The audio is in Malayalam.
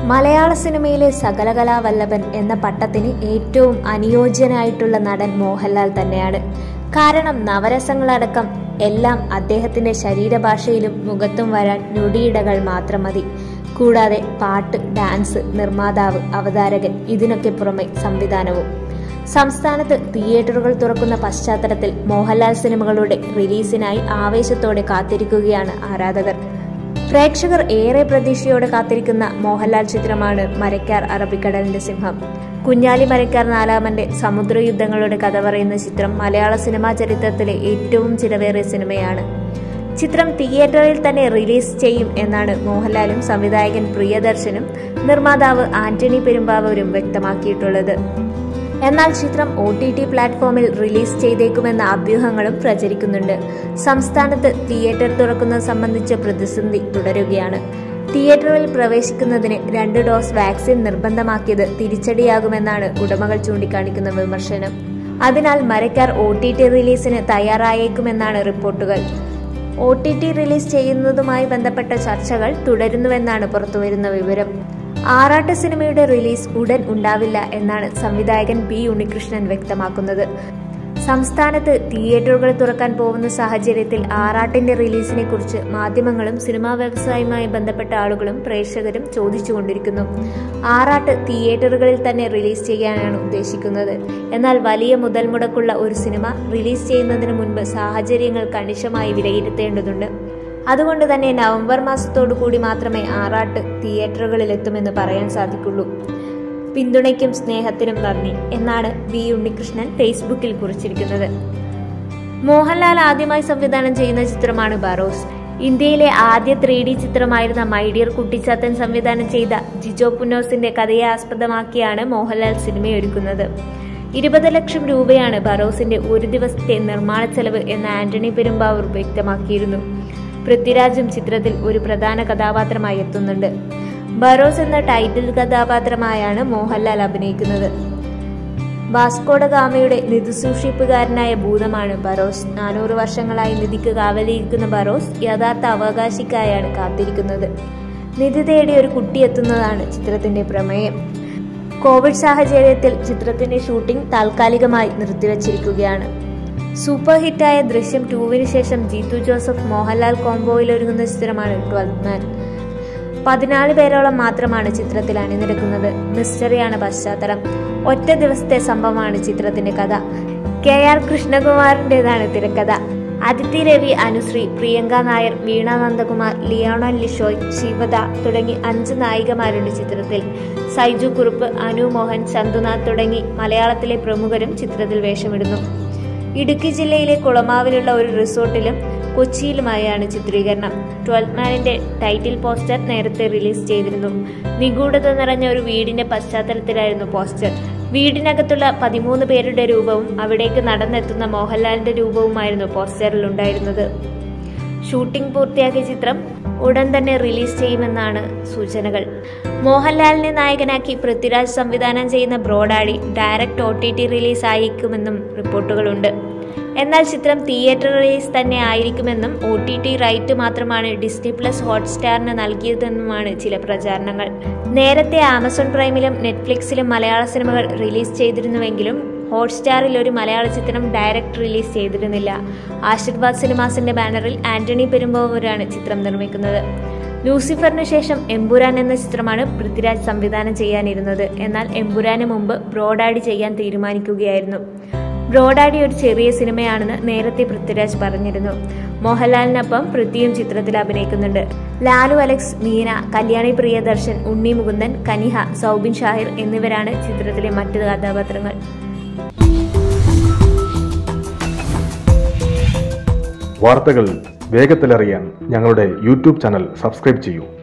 മലയാള സിനിമയിലെ സകലകലാവല്ലഭൻ എന്ന പട്ടത്തിന് ഏറ്റവും അനുയോജ്യനായിട്ടുള്ള നടൻ മോഹൻലാൽ തന്നെയാണ് കാരണം നവരസങ്ങളടക്കം എല്ലാം അദ്ദേഹത്തിന്റെ ശരീരഭാഷയിലും മുഖത്തും വരാൻ ഞൊടിയിടകൾ മാത്രം മതി കൂടാതെ പാട്ട് ഡാൻസ് നിർമ്മാതാവ് അവതാരകൻ ഇതിനൊക്കെ പുറമെ സംവിധാനവും സംസ്ഥാനത്ത് തിയേറ്ററുകൾ തുറക്കുന്ന പശ്ചാത്തലത്തിൽ മോഹൻലാൽ സിനിമകളുടെ റിലീസിനായി ആവേശത്തോടെ കാത്തിരിക്കുകയാണ് ആരാധകർ പ്രേക്ഷകർ ഏറെ പ്രതീക്ഷയോടെ കാത്തിരിക്കുന്ന മോഹൻലാൽ ചിത്രമാണ് മരക്കാർ അറബിക്കടലിന്റെ സിംഹം കുഞ്ഞാലി മരക്കാർ നാലാമന്റെ സമുദ്രയുദ്ധങ്ങളുടെ കഥ പറയുന്ന ചിത്രം മലയാള സിനിമാ ചരിത്രത്തിലെ ഏറ്റവും ചിലവേറിയ സിനിമയാണ് ചിത്രം തിയേറ്ററിൽ തന്നെ റിലീസ് ചെയ്യും എന്നാണ് മോഹൻലാലും സംവിധായകൻ പ്രിയദർശനും നിർമ്മാതാവ് ആന്റണി പെരുമ്പാവൂരും വ്യക്തമാക്കിയിട്ടുള്ളത് എന്നാൽ ചിത്രം ഒ ടി ടി പ്ലാറ്റ്ഫോമിൽ റിലീസ് ചെയ്തേക്കുമെന്ന അഭ്യൂഹങ്ങളും പ്രചരിക്കുന്നുണ്ട് സംസ്ഥാനത്ത് തിയേറ്റർ തുറക്കുന്നത് സംബന്ധിച്ച പ്രതിസന്ധി തുടരുകയാണ് തിയേറ്ററിൽ പ്രവേശിക്കുന്നതിന് രണ്ട് ഡോസ് വാക്സിൻ നിർബന്ധമാക്കിയത് തിരിച്ചടിയാകുമെന്നാണ് ഉടമകൾ ചൂണ്ടിക്കാണിക്കുന്ന വിമർശനം അതിനാൽ മരക്കാർ ഒ ടി ടി റിലീസിന് തയ്യാറായേക്കുമെന്നാണ് റിപ്പോർട്ടുകൾ ഒ ടി ടി റിലീസ് ചെയ്യുന്നതുമായി ബന്ധപ്പെട്ട ചർച്ചകൾ തുടരുന്നുവെന്നാണ് പുറത്തുവരുന്ന വിവരം ആറാട്ട് സിനിമയുടെ റിലീസ് ഉടൻ ഉണ്ടാവില്ല എന്നാണ് സംവിധായകൻ പി ഉണ്ണികൃഷ്ണൻ വ്യക്തമാക്കുന്നത് സംസ്ഥാനത്ത് തിയേറ്ററുകൾ തുറക്കാൻ പോകുന്ന സാഹചര്യത്തിൽ ആറാട്ടിന്റെ റിലീസിനെ കുറിച്ച് മാധ്യമങ്ങളും സിനിമാ വ്യവസായവുമായി ബന്ധപ്പെട്ട ആളുകളും പ്രേക്ഷകരും ചോദിച്ചുകൊണ്ടിരിക്കുന്നു ആറാട്ട് തിയേറ്ററുകളിൽ തന്നെ റിലീസ് ചെയ്യാനാണ് ഉദ്ദേശിക്കുന്നത് എന്നാൽ വലിയ മുതൽ മുടക്കുള്ള ഒരു സിനിമ റിലീസ് ചെയ്യുന്നതിന് മുൻപ് സാഹചര്യങ്ങൾ കണിശമായി വിലയിരുത്തേണ്ടതുണ്ട് അതുകൊണ്ട് തന്നെ നവംബർ മാസത്തോടു കൂടി മാത്രമേ ആറാട്ട് തിയേറ്ററുകളിൽ എത്തുമെന്ന് പറയാൻ സാധിക്കുള്ളൂ പിന്തുണയ്ക്കും സ്നേഹത്തിനും നന്ദി എന്നാണ് വി ഉണ്ണികൃഷ്ണൻ ഫേസ്ബുക്കിൽ കുറിച്ചിരിക്കുന്നത് മോഹൻലാൽ ആദ്യമായി സംവിധാനം ചെയ്യുന്ന ചിത്രമാണ് ബറോസ് ഇന്ത്യയിലെ ആദ്യ ത്രീ ഡി ചിത്രമായിരുന്ന മൈഡിയർ കുട്ടിച്ചാത്തൻ സംവിധാനം ചെയ്ത ജിജോ പുന്നോസിന്റെ കഥയെ ആസ്പദമാക്കിയാണ് മോഹൻലാൽ സിനിമയൊരുക്കുന്നത് ഇരുപത് ലക്ഷം രൂപയാണ് ബറോസിന്റെ ഒരു ദിവസത്തെ നിർമ്മാണ ചെലവ് എന്ന് ആന്റണി പെരുമ്പാവൂർ വ്യക്തമാക്കിയിരുന്നു പൃഥ്വിരാജും ചിത്രത്തിൽ ഒരു പ്രധാന കഥാപാത്രമായി എത്തുന്നുണ്ട് ബറോസ് എന്ന ടൈറ്റിൽ കഥാപാത്രമായാണ് മോഹൻലാൽ അഭിനയിക്കുന്നത് വാസ്കോഡ ഗാമയുടെ നിധി സൂക്ഷിപ്പുകാരനായ ഭൂതമാണ് ബറോസ് നാനൂറ് വർഷങ്ങളായി നിധിക്ക് കാവലിരിക്കുന്ന ബറോസ് യഥാർത്ഥ അവകാശിക്കായാണ് കാത്തിരിക്കുന്നത് നിധി തേടി ഒരു കുട്ടി എത്തുന്നതാണ് ചിത്രത്തിന്റെ പ്രമേയം കോവിഡ് സാഹചര്യത്തിൽ ചിത്രത്തിന്റെ ഷൂട്ടിംഗ് താൽക്കാലികമായി നിർത്തിവച്ചിരിക്കുകയാണ് സൂപ്പർ ഹിറ്റായ ദൃശ്യം ടൂവിന് ശേഷം ജീത്തു ജോസഫ് മോഹൻലാൽ കോംബോയിൽ ഒരുങ്ങുന്ന ചിത്രമാണ് ട്വൽത്ത് മാൻ പതിനാല് പേരോളം മാത്രമാണ് ചിത്രത്തിൽ അണിനിരക്കുന്നത് മിസ്റ്ററിയാണ് പശ്ചാത്തലം ഒറ്റ ദിവസത്തെ സംഭവമാണ് ചിത്രത്തിന്റെ കഥ കെ ആർ കൃഷ്ണകുമാറിൻ്റെതാണ് തിരക്കഥ അതിഥി രവി അനുശ്രീ പ്രിയങ്ക നായർ വീണ നന്ദകുമാർ ലിയോണൽ ലിഷോയ് ശിവദ തുടങ്ങി അഞ്ച് നായികമാരുണ്ട് ചിത്രത്തിൽ സൈജു കുറുപ്പ് അനു മോഹൻ ചന്തുനാഥ് തുടങ്ങി മലയാളത്തിലെ പ്രമുഖരും ചിത്രത്തിൽ വേഷമിടുന്നു ഇടുക്കി ജില്ലയിലെ കുളമാവിലുള്ള ഒരു റിസോർട്ടിലും കൊച്ചിയിലുമായാണ് ചിത്രീകരണം ട്വൽത്ത് മാനിന്റെ ടൈറ്റിൽ പോസ്റ്റർ നേരത്തെ റിലീസ് ചെയ്തിരുന്നു നിഗൂഢത നിറഞ്ഞ ഒരു വീടിന്റെ പശ്ചാത്തലത്തിലായിരുന്നു പോസ്റ്റർ വീടിനകത്തുള്ള പതിമൂന്ന് പേരുടെ രൂപവും അവിടേക്ക് നടന്നെത്തുന്ന മോഹൻലാലിന്റെ രൂപവുമായിരുന്നു പോസ്റ്ററിൽ ഉണ്ടായിരുന്നത് ഷൂട്ടിംഗ് പൂർത്തിയാക്കിയ ചിത്രം ഉടൻ തന്നെ റിലീസ് ചെയ്യുമെന്നാണ് സൂചനകൾ മോഹൻലാലിനെ നായകനാക്കി പൃഥ്വിരാജ് സംവിധാനം ചെയ്യുന്ന Bro Daddy direct O T T release ആയിരിക്കുമെന്നും റിപ്പോർട്ടുകളുണ്ട് എന്നാൽ ചിത്രം തിയേറ്റർ റിലീസ് തന്നെ ആയിരിക്കുമെന്നും ഒ ടി ടി റൈറ്റ് മാത്രമാണ് ഡിസ്നി പ്ലസ് ഹോട്ട്സ്റ്റാറിന് നൽകിയതെന്നുമാണ് ചില പ്രചാരണങ്ങൾ നേരത്തെ ആമസോൺ പ്രൈമിലും നെറ്റ്ഫ്ലിക്സിലും മലയാള സിനിമകൾ റിലീസ് ചെയ്തിരുന്നുവെങ്കിലും ഹോട്ട്സ്റ്റാറിൽ ഒരു മലയാള ചിത്രം ഡയറക്റ്റ് റിലീസ് ചെയ്തിരുന്നില്ല ആശീർവാദ് സിനിമാസിന്റെ ബാനറിൽ ആന്റണി പെരുമ്പാവൂരാണ് ചിത്രം നിർമ്മിക്കുന്നത് ലൂസിഫറിന് ശേഷം എമ്പുരാൻ എന്ന ചിത്രമാണ് പൃഥ്വിരാജ് സംവിധാനം ചെയ്യാനിരുന്നത് എന്നാൽ എമ്പുരാന് മുമ്പ് ബ്രോഡാഡി ചെയ്യാൻ തീരുമാനിക്കുകയായിരുന്നു ബ്രോഡാഡി ഒരു ചെറിയ സിനിമയാണെന്ന് നേരത്തെ പൃഥ്വിരാജ് പറഞ്ഞിരുന്നു മോഹൻലാലിനൊപ്പം പൃഥ്വിയും ചിത്രത്തിൽ അഭിനയിക്കുന്നുണ്ട് ലാലു അലക്സ് മീന കല്യാണി പ്രിയദർശൻ ഉണ്ണി മുകുന്ദൻ കനിഹ സൗബിൻ ഷാഹിർ എന്നിവരാണ് ചിത്രത്തിലെ മറ്റു കഥാപാത്രങ്ങൾ വാർത്തകൾ വേഗത്തിലറിയാൻ ഞങ്ങളുടെ യൂട്യൂബ് ചാനൽ സബ്സ്ക്രൈബ് ചെയ്യൂ